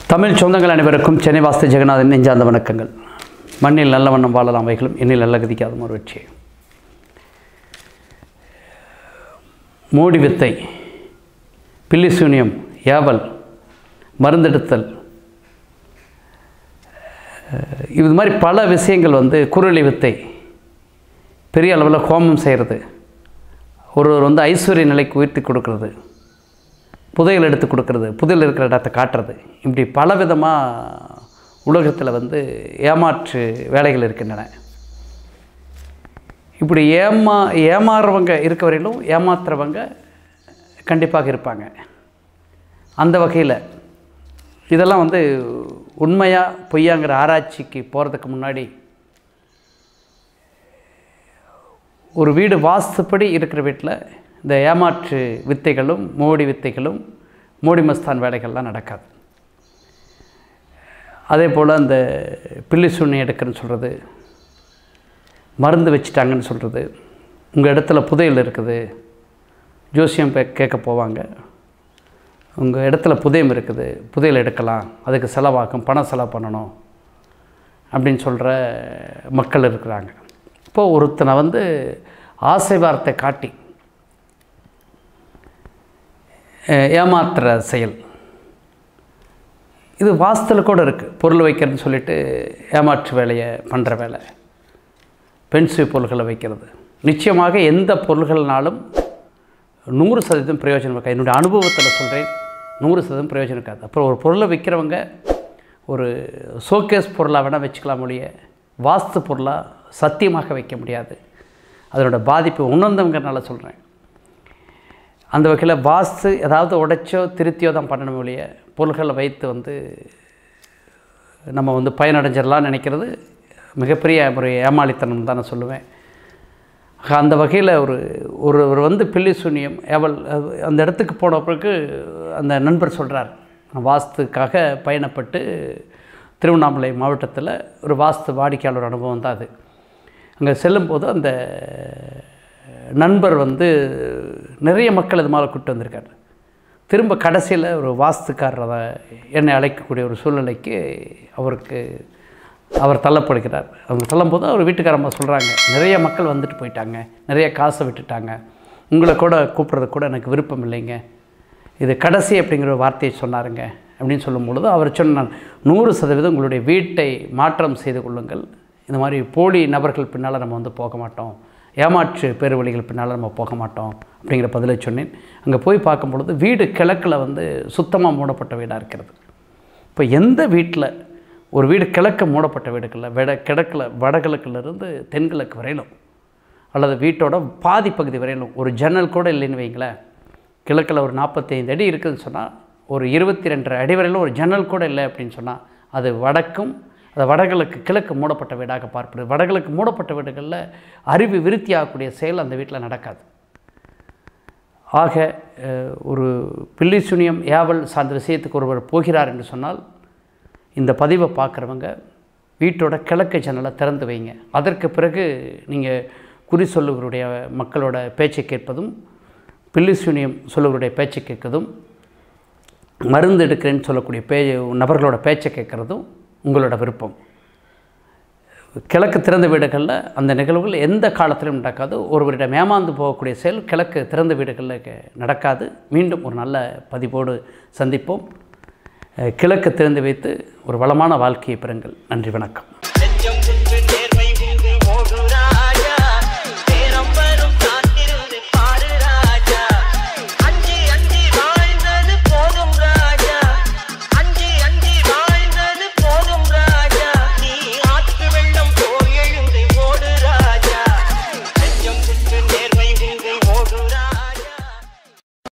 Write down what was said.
தமிழ் சொந்தங்கள் அனைவருக்கும் சென்னை வாஸ்து ஜெகநாதன் நெஞ்சார்ந்த வணக்கங்கள் மண்ணில் நல்ல வண்ணம் வாழலாம் வைகளும் என்னில் நல்ல கதிக்காத ஒரு வெற்றி மோடி வித்தை பில்லிசூனியம் ஏவல் மருந்தெடுத்தல் அஹ் இது மாதிரி பல விஷயங்கள் வந்து குரலி வித்தை பெரிய அளவில் ஹோமம் செய்கிறது ஒருவர் வந்து ஐஸ்வர்ய நிலைக்கு உயர்த்தி கொடுக்கறது புதையல் எடுத்து கொடுக்கறது புதையல் இருக்கிற இடத்தை காட்டுறது இப்படி பல விதமாக உலகத்தில் வந்து ஏமாற்று வேலைகள் இருக்கின்றன இப்படி ஏமா ஏமாறுறவங்க இருக்க வரையிலும் ஏமாத்துறவங்க கண்டிப்பாக இருப்பாங்க அந்த வகையில் இதெல்லாம் வந்து உண்மையா பொய்யாங்கிற ஆராய்ச்சிக்கு போகிறதுக்கு முன்னாடி ஒரு வீடு வாஸ்துப்படி இருக்கிற வீட்டில் இந்த ஏமாற்று வித்தைகளும் மோடி வித்தைகளும் மோடி மஸ்தான் வேலைகள்லாம் நடக்காது அதே போல் அந்த பில்லி சுண்ணி எடுக்கிறேன்னு சொல்கிறது மருந்து வச்சுட்டாங்கன்னு சொல்கிறது உங்கள் இடத்துல புதையல் இருக்குது ஜோசியம் பே கேட்க போவாங்க உங்கள் இடத்துல புதையம் இருக்குது புதையல் எடுக்கலாம் அதுக்கு செலவாகும் பணம் செலவு பண்ணணும் அப்படின்னு சொல்கிற மக்கள் இருக்கிறாங்க இப்போது ஒருத்தனை வந்து ஆசை வார்த்தை காட்டி அஹ், ஏமாத்துற செயல் இது வாஸ்துல கூட இருக்குது பொருள் வைக்கிறதுன்னு சொல்லிட்டு ஏமாற்று வேலையை பண்ணுற வேலை பென்சில் பொருள்களை வைக்கிறது நிச்சயமாக எந்த பொருள்கள்னாலும் நூறு சதவீதம் பிரயோஜனம் இருக்காது என்னுடைய அனுபவத்தில் சொல்கிறேன் நூறு சதவீதம் பிரயோஜனம் இருக்காது அப்புறம் ஒரு பொருளை விற்கிறவங்க ஒரு ஷோகேஸ் பொருளாக வேணால் வச்சுக்கலாம் ஒழிய வாஸ்து பொருளாக சத்தியமாக வைக்க முடியாது அதனோட பாதிப்பு உணர்ந்தவங்கனால சொல்கிறேன் அந்த வகையில் வாஸ்து ஏதாவது உடைச்சோ திருத்தியோ தான் பண்ணணும் ஒழிய பொருள்களை வைத்து வந்து நம்ம வந்து பயனடைஞ்சிடலாம் நினைக்கிறது மிகப்பெரிய ஒரு ஏமாளித்தனம் தான் நான் சொல்லுவேன் ஆக அந்த வகையில் ஒரு ஒரு ஒரு வந்து பில்லி சூனியம் ஏவல் அது- அந்த இடத்துக்கு போன பிறகு அந்த நண்பர் சொல்கிறார் வாஸ்துக்காக பயணப்பட்டு திருவண்ணாமலை மாவட்டத்தில் ஒரு வாஸ்து வாடிக்கையாளர் அனுபவம் தான் அது அங்கே செல்லும்போது அந்த நண்பர் வந்து நிறைய மக்கள் இது மாதிரி கூப்பிட்டு வந்திருக்காரு திரும்ப கடைசியில் ஒரு வாஸ்துக்காரரை என்னை அழைக்கக்கூடிய ஒரு சூழ்நிலைக்கு அவருக்கு அவர் தள்ளப்படுகிறார் அவங்க தள்ளும்போது அவர் வீட்டுக்காரம்மா சொல்கிறாங்க நிறைய மக்கள் வந்துட்டு போயிட்டாங்க நிறைய காசை விட்டுட்டாங்க உங்களை கூட கூப்பிட்றது கூட எனக்கு விருப்பம் இல்லைங்க இது கடைசி அப்படிங்கிற ஒரு வார்த்தையை சொன்னாருங்க அப்படின்னு சொல்லும் பொழுது அவர் சொன்னார் நூறு சதவீதம் உங்களுடைய வீட்டை மாற்றம் செய்து கொள்ளுங்கள் இந்த மாதிரி போலி நபர்கள் பின்னால் நம்ம வந்து போக மாட்டோம் ஏமாற்று பேருவழிகள் பின்னால் நம்ம போக மாட்டோம் அப்படிங்கிற பதிலை சொன்னேன் அங்கே போய் பார்க்கும் பொழுது வீடு கிழக்கில் வந்து சுத்தமாக மூடப்பட்ட வீடாக இருக்கிறது இப்போ எந்த வீட்டில் ஒரு வீடு கிழக்கு மூடப்பட்ட வீடுகளில் விட கிழக்கில் வடகிழக்கிலிருந்து தென்கிழக்கு வரையிலும் அல்லது வீட்டோட பாதி பகுதி வரையிலும் ஒரு ஜன்னல் கூட இல்லைன்னு வைங்களேன் கிழக்கில் ஒரு நாற்பத்தைந்து அடி இருக்குதுன்னு சொன்னால் ஒரு இருபத்தி ரெண்டரை அடி வரையிலும் ஒரு ஜன்னல் கூட இல்லை அப்படின்னு சொன்னால் அது வடக்கும் அது வடகிழக்கு கிழக்கு மூடப்பட்ட வீடாக பார்ப்பது வடகிழக்கு மூடப்பட்ட வீடுகளில் அறிவு விருத்தி ஆகக்கூடிய செயல் அந்த வீட்டில் நடக்காது ஆக அஹ், ஒரு பில்லி சுனியம் ஏவல் சார்ந்த விஷயத்துக்கு ஒருவர் போகிறார் என்று சொன்னால் இந்த பதிவை பார்க்குறவங்க வீட்டோட கிழக்கு ஜன்னலை திறந்து வைங்க அதற்கு பிறகு நீங்கள் குறி சொல்லுவருடைய மக்களோட பேச்சை கேட்பதும் பில்லி சூனியம் சொல்லுவருடைய பேச்சை கேட்கறதும் மருந்து எடுக்கிறேன்னு சொல்லக்கூடிய பே நபர்களோட பேச்சை கேட்குறதும் உங்களோட விருப்பம் கிழக்கு திறந்த வீடுகளில் அந்த நிகழ்வுகள் எந்த காலத்திலும் நடக்காது ஒருவரிடம் ஏமாந்து போகக்கூடிய செயல் கிழக்கு திறந்த வீடுகளில் கே- நடக்காது மீண்டும் ஒரு நல்ல பதிவோடு சந்திப்போம் அஹ் கிழக்கு திறந்து வைத்து ஒரு வளமான வாழ்க்கையை பெறுங்கள் நன்றி வணக்கம்